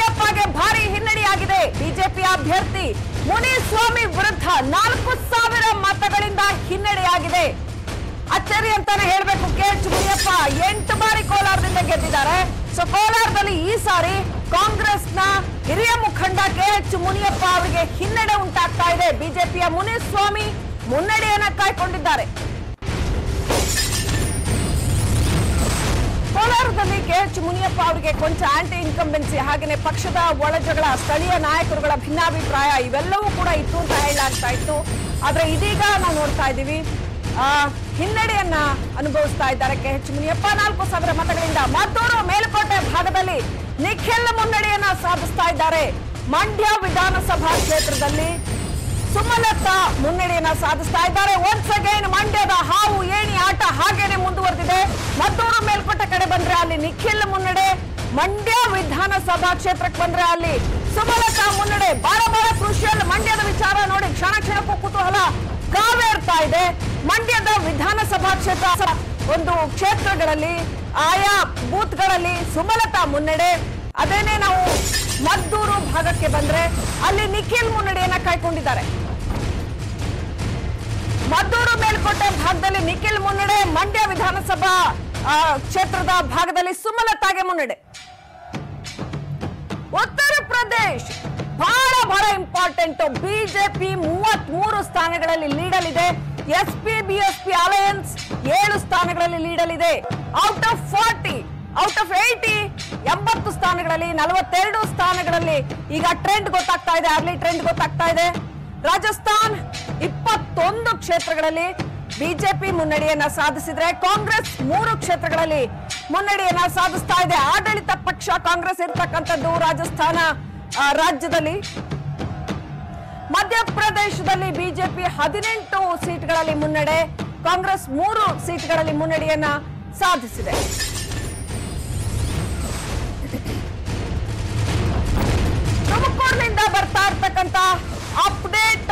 ಮುನಿಯಪ್ಪಗೆ ಭಾರಿ ಹಿನ್ನಡೆಯಾಗಿದೆ ಬಿಜೆಪಿ ಅಭ್ಯರ್ಥಿ ಮುನಿಸ್ವಾಮಿ ವಿರುದ್ಧ ನಾಲ್ಕು ಸಾವಿರ ಮತಗಳಿಂದ ಹಿನ್ನಡೆಯಾಗಿದೆ ಅಚ್ಚರಿ ಅಂತಾನೆ ಹೇಳ್ಬೇಕು ಕೆ ಎಚ್ ಮುನಿಯಪ್ಪ ಎಂಟು ಬಾರಿ ಕೋಲಾರದಿಂದ ಗೆದ್ದಿದ್ದಾರೆ ಸೊ ಕೋಲಾರದಲ್ಲಿ ಈ ಸಾರಿ ಕಾಂಗ್ರೆಸ್ನ ಹಿರಿಯ ಮುಖಂಡ ಕೆ ಎಚ್ ಮುನಿಯಪ್ಪ ಅವರಿಗೆ ಹಿನ್ನಡೆ ಉಂಟಾಗ್ತಾ ಇದೆ ಬಿಜೆಪಿಯ ಮುನಿಸ್ವಾಮಿ ಮುನ್ನಡೆಯನ್ನ ಕಾಯ್ಕೊಂಡಿದ್ದಾರೆ ಕೋಲಾರದಲ್ಲಿ ಕೆ ಎಚ್ ಮುನಿಯಪ್ಪ ಅವರಿಗೆ ಕೊಂಚ ಆಂಟಿ ಇನ್ಕಂಬೆನ್ಸಿ ಹಾಗೆಯೇ ಪಕ್ಷದ ಒಳಜಗಳ ಸ್ಥಳೀಯ ನಾಯಕರುಗಳ ಭಿನ್ನಾಭಿಪ್ರಾಯ ಇವೆಲ್ಲವೂ ಕೂಡ ಇತ್ತು ಅಂತ ಹೇಳಲಾಗ್ತಾ ಇತ್ತು ಆದ್ರೆ ಇದೀಗ ನಾವು ನೋಡ್ತಾ ಇದ್ದೀವಿ ಆ, ಹಿನ್ನಡೆಯನ್ನ ಅನುಭವಿಸ್ತಾ ಇದ್ದಾರೆ ಕೆ ಎಚ್ ಮುನಿಯಪ್ಪ ನಾಲ್ಕು ಸಾವಿರ ಮತಗಳಿಂದ ಮದ್ದೂರು ಮೇಲುಕೋಟೆ ಭಾಗದಲ್ಲಿ ನಿಖಿಲ್ ಮುನ್ನಡೆಯನ್ನ ಸಾಧಿಸ್ತಾ ಇದ್ದಾರೆ ಮಂಡ್ಯ ವಿಧಾನಸಭಾ ಕ್ಷೇತ್ರದಲ್ಲಿ ಸುಮಲತಾ ಮುನ್ನಡೆಯನ್ನ ಸಾಧಿಸ್ತಾ ಇದ್ದಾರೆ ಒನ್ಸ್ ಅಗೈನ್ ಮಂಡ್ಯದ ಹಾವು ಏಣಿ ಆಟ ಹಾಗೇನೆ ಮುಂದುವರೆದಿದೆ ಮತ್ತೂರು ಮೇಲ್ಕೋಟೆ ಕಡೆ ಬಂದ್ರೆ ಅಲ್ಲಿ ನಿಖಿಲ್ ಮುನ್ನಡೆ ಮಂಡ್ಯ ವಿಧಾನಸಭಾ ಕ್ಷೇತ್ರಕ್ಕೆ ಬಂದ್ರೆ ಅಲ್ಲಿ ಸುಮಲತಾ ಮುನ್ನಡೆ ಬಹಳ ಬಹಳ ಕ್ರೂಷಿಯಲ್ ಮಂಡ್ಯದ ವಿಚಾರ ನೋಡಿ ಕ್ಷಣ ಕ್ಷಣಕ್ಕೂ ಕುತೂಹಲ ಕಾವೇರ್ತಾ ಇದೆ ಮಂಡ್ಯದ ವಿಧಾನಸಭಾ ಕ್ಷೇತ್ರ ಒಂದು ಕ್ಷೇತ್ರಗಳಲ್ಲಿ ಆಯಾ ಬೂತ್ಗಳಲ್ಲಿ ಸುಮಲತಾ ಮುನ್ನಡೆ ಅದೇನೆ ನಾವು ಮದ್ದೂರು ಭಾಗಕ್ಕೆ ಬಂದ್ರೆ ಅಲ್ಲಿ ನಿಖಿಲ್ ಮುನ್ನಡೆಯನ್ನ ಕಾಯ್ಕೊಂಡಿದ್ದಾರೆ ಮದ್ದೂರು ಮೇಲ್ಕೋಟೆ ಭಾಗದಲ್ಲಿ ನಿಖಿಲ್ ಮುನ್ನಡೆ ಮಂಡ್ಯ ವಿಧಾನಸಭಾ ಆ, ಕ್ಷೇತ್ರದ ಭಾಗದಲ್ಲಿ ಸುಮಲತಾಗೆ ಮುನ್ನಡೆ ಉತ್ತರ ಪ್ರದೇಶ್ ಬಹಳ ಬಹಳ ಇಂಪಾರ್ಟೆಂಟ್ ಬಿಜೆಪಿ ಮೂವತ್ತ್ ಮೂರು ಸ್ಥಾನಗಳಲ್ಲಿ ಲೀಡಲಿದೆ ಎಸ್ ಪಿ ಬಿಎಸ್ಪಿ ಅಲಯನ್ಸ್ ಏಳು ಸ್ಥಾನಗಳಲ್ಲಿ ಲೀಡಲಿದೆ out of forty out of eighty ಎಂಬತ್ತು ಸ್ಥಾನಗಳಲ್ಲಿ ನಲವತ್ತೆರಡು ಸ್ಥಾನಗಳಲ್ಲಿ ಈಗ ಟ್ರೆಂಡ್ ಗೊತ್ತಾಗ್ತಾ ಇದೆ ಅರ್ಲಿ ಟ್ರೆಂಡ್ ಗೊತ್ತಾಗ್ತಾ ಇದೆ ರಾಜಸ್ಥಾನ್ ಇಪ್ಪತ್ತೊಂದು ಕ್ಷೇತ್ರಗಳಲ್ಲಿ ಬಿಜೆಪಿ ಮುನ್ನಡೆಯನ್ನ ಸಾಧಿಸಿದ್ರೆ ಕಾಂಗ್ರೆಸ್ ಮೂರು ಕ್ಷೇತ್ರಗಳಲ್ಲಿ ಮುನ್ನಡೆಯನ್ನ ಸಾಧಿಸ್ತಾ ಇದೆ ಆಡಳಿತ ಪಕ್ಷ ಕಾಂಗ್ರೆಸ್ ಇರ್ತಕ್ಕಂಥದ್ದು ರಾಜಸ್ಥಾನ ಆ, ರಾಜ್ಯದಲ್ಲಿ ಮಧ್ಯಪ್ರದೇಶದಲ್ಲಿ ಬಿಜೆಪಿ ಹದಿನೆಂಟು ಸೀಟ್ಗಳಲ್ಲಿ ಮುನ್ನಡೆ ಕಾಂಗ್ರೆಸ್ ಮೂರು ಸೀಟ್ಗಳಲ್ಲಿ ಮುನ್ನಡೆಯನ್ನ ಸಾಧಿಸಿದೆ ತುಮಕೂರಿನಿಂದ ಬರ್ತಾ ಇರ್ತಕ್ಕಂತ ಅಪ್ಡೇಟ್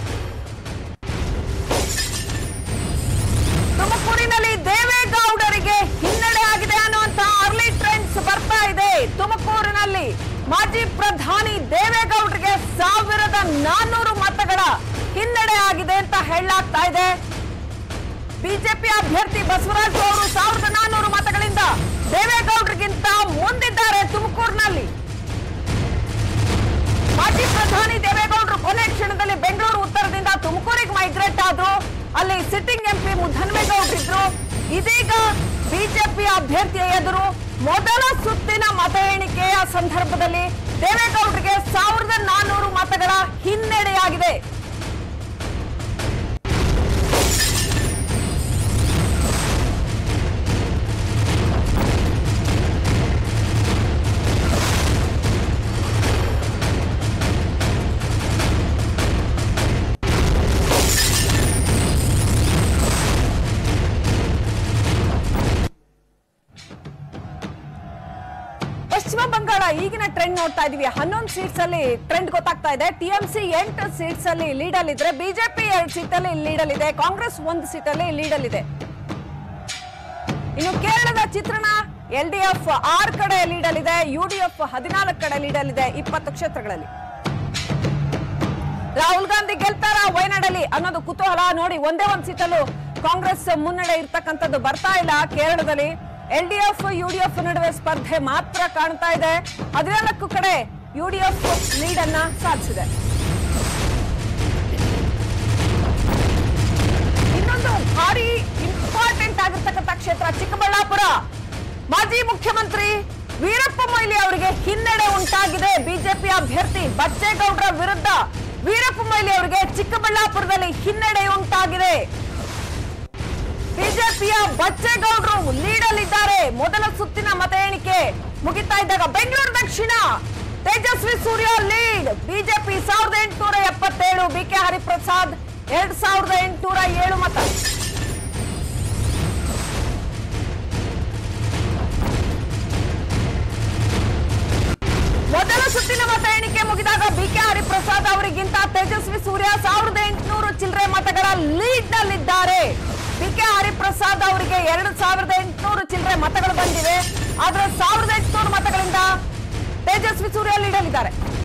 ತುಮಕೂರಿನಲ್ಲಿ ದೇವೇಗೌಡರಿಗೆ ಹಿನ್ನಡೆ ಆಗಿದೆ ಅನ್ನುವಂತ ಅರ್ಲಿ ಟ್ರೆಂಡ್ಸ್ ಬರ್ತಾ ಇದೆ ತುಮಕೂರಿನಲ್ಲಿ ಮಾಜಿ ಪ್ರಧಾನಿ ದೇವೇಗೌಡರಿಗೆ ಸಾವಿರದ ನಾನ್ನೂರು ಮತಗಳ ಹಿನ್ನಡೆ ಆಗಿದೆ ಅಂತ ಹೇಳಲಾಗ್ತಾ ಇದೆ ಬಿಜೆಪಿ ಅಭ್ಯರ್ಥಿ ಬಸವರಾಜ್ ಅವರು ಸಾವಿರದ ನಾನ್ನೂರು ಮತಗಳಿಂದ ದೇವೇಗೌಡರಿಗಿಂತ ಮುಂದಿದ್ದಾರೆ ತುಮಕೂರಿನಲ್ಲಿ ಮಾಜಿ ಪ್ರಧಾನಿ ದೇವೇಗೌಡರು ಕೊನೆ ಕ್ಷಣದಲ್ಲಿ ಬೆಂಗಳೂರು ಉತ್ತರದಿಂದ ತುಮಕೂರಿಗೆ ಮೈಗ್ರೇಟ್ ಆದ್ರು ಅಲ್ಲಿ ಸಿಟ್ಟಿಂಗ್ ಎಂಪಿ ಮುದ್ದನ್ಮೇಗೌಡರಿದ್ರು ಇದೀಗ ಬಿಜೆಪಿ ಅಭ್ಯರ್ಥಿಯ ಎದುರು ಮೊದಲ ಸುತ್ತಿನ ಮತ ಎಣಿಕೆಯ ಸಂದರ್ಭದಲ್ಲಿ ದೇವೇಗೌಡರಿಗೆ ಸಾವಿರದ ನಾನ್ನೂರು ಮತಗಳ ಹಿನ್ನಡೆಯಾಗಿದೆ ಪಶ್ಚಿಮ ಬಂಗಾಳ ಈಗಿನ ಟ್ರೆಂಡ್ ನೋಡ್ತಾ ಇದೀವಿ ಹನ್ನೊಂದು ಸೀಟ್ಸ್ ಅಲ್ಲಿ ಟ್ರೆಂಡ್ ಗೊತ್ತಾಗ್ತಾ ಇದೆ ಟಿಎಂಸಿ ಎಂಟು ಸೀಟ್ಸ್ ಅಲ್ಲಿ ಲೀಡಲ್ ಇದ್ರೆ ಬಿಜೆಪಿ ಎರಡು ಸೀಟ್ ಅಲ್ಲಿ ಲೀಡಲ್ ಇದೆ ಕಾಂಗ್ರೆಸ್ ಒಂದು ಸೀಟ್ ಅಲ್ಲಿ ಲೀಡಲ್ ಇದೆ ಇನ್ನು ಕೇರಳದ ಚಿತ್ರಣ ಎಲ್ ಡಿ ಎಫ್ ಆರು ಕಡೆ ಲೀಡಲ್ ಇದೆ ಯು ಡಿ ಎಫ್ ಹದಿನಾಲ್ಕು ಕಡೆ ಲೀಡಲ್ ಇದೆ ಇಪ್ಪತ್ತು ಕ್ಷೇತ್ರಗಳಲ್ಲಿ ರಾಹುಲ್ ಗಾಂಧಿ ಗೆಲ್ತಾರ ವಯನಾಡಲ್ಲಿ ಅನ್ನೋದು ಕುತೂಹಲ ನೋಡಿ ಒಂದೇ ಒಂದ್ ಸೀಟಲ್ಲೂ ಕಾಂಗ್ರೆಸ್ ಮುನ್ನಡೆ ಇರ್ತಕ್ಕಂಥದ್ದು ಬರ್ತಾ ಇಲ್ಲ ಕೇರಳದಲ್ಲಿ L D F U D F ನಡುವೆ ಸ್ಪರ್ಧೆ ಮಾತ್ರ ಕಾಣ್ತಾ ಇದೆ ಹದಿನಾಲ್ಕು ಕಡೆ ಯು ಡಿ ಎಫ್ ಲೀಡ್ ಅನ್ನ ಸಾಧಿಸಿದೆ ಇನ್ನೊಂದು ಭಾರಿ ಇಂಪಾರ್ಟೆಂಟ್ ಆಗಿರ್ತಕ್ಕಂಥ ಕ್ಷೇತ್ರ ಚಿಕ್ಕಬಳ್ಳಾಪುರ ಮಾಜಿ ಮುಖ್ಯಮಂತ್ರಿ ವೀರಪ್ಪ ಮೊಯ್ಲಿ ಅವರಿಗೆ ಹಿನ್ನಡೆ ಉಂಟಾಗಿದೆ ಬಿಜೆಪಿ ಅಭ್ಯರ್ಥಿ ಬಚ್ಚೇಗೌಡರ ವಿರುದ್ಧ ವೀರಪ್ಪ ಮೊಯ್ಲಿ ಅವರಿಗೆ ಚಿಕ್ಕಬಳ್ಳಾಪುರದಲ್ಲಿ ಹಿನ್ನಡೆ ಉಂಟಾಗಿದೆ ಬಿಜೆಪಿಯ ಬಚ್ಚೇಗೌಡರು ಲೀಡಲ್ಲಿದ್ದಾರೆ ಮೊದಲ ಸುತ್ತಿನ ಮತ ಎಣಿಕೆ ಮುಗಿತಾ ಇದ್ದಾಗ ಬೆಂಗಳೂರು ದಕ್ಷಿಣ ತೇಜಸ್ವಿ ಸೂರ್ಯ ಲೀಡ್ ಬಿಜೆಪಿ ಸಾವಿರದ ಎಂಟುನೂರ ಎಪ್ಪತ್ತೇಳು ಬಿಕೆ ಹರಿಪ್ರಸಾದ್ ಎರಡ್ ಸಾವಿರದ ಎಂಟುನೂರ ಏಳು ಮತ ಮೊದಲ ಸುತ್ತಿನ ಮತ ಎಣಿಕೆ ಮುಗಿದಾಗ ಬಿಕೆ ಹರಿಪ್ರಸಾದ್ ಅವರಿಗಿಂತ ತೇಜಸ್ವಿ ಸೂರ್ಯ ಸಾವಿರದ ಎಂಟುನೂರು ಚಿಲ್ಲರೆ ಮತಗಳ ಲೀಡ್ ನಲ್ಲಿದ್ದಾರೆ ಬಿಕೆ ಹರಿಪ್ರಸಾದ್ ಅವರಿಗೆ ಎರಡು ಸಾವಿರದ ಎಂಟುನೂರು ಚಿಲ್ಲರೆ ಮತಗಳು ಬಂದಿವೆ ಆದ್ರೆ ಸಾವಿರದ ಎಂಟುನೂರು ಮತಗಳಿಂದ ತೇಜಸ್ವಿ ಸೂರ್ಯ ಹೇಳಿದ್ದಾರೆ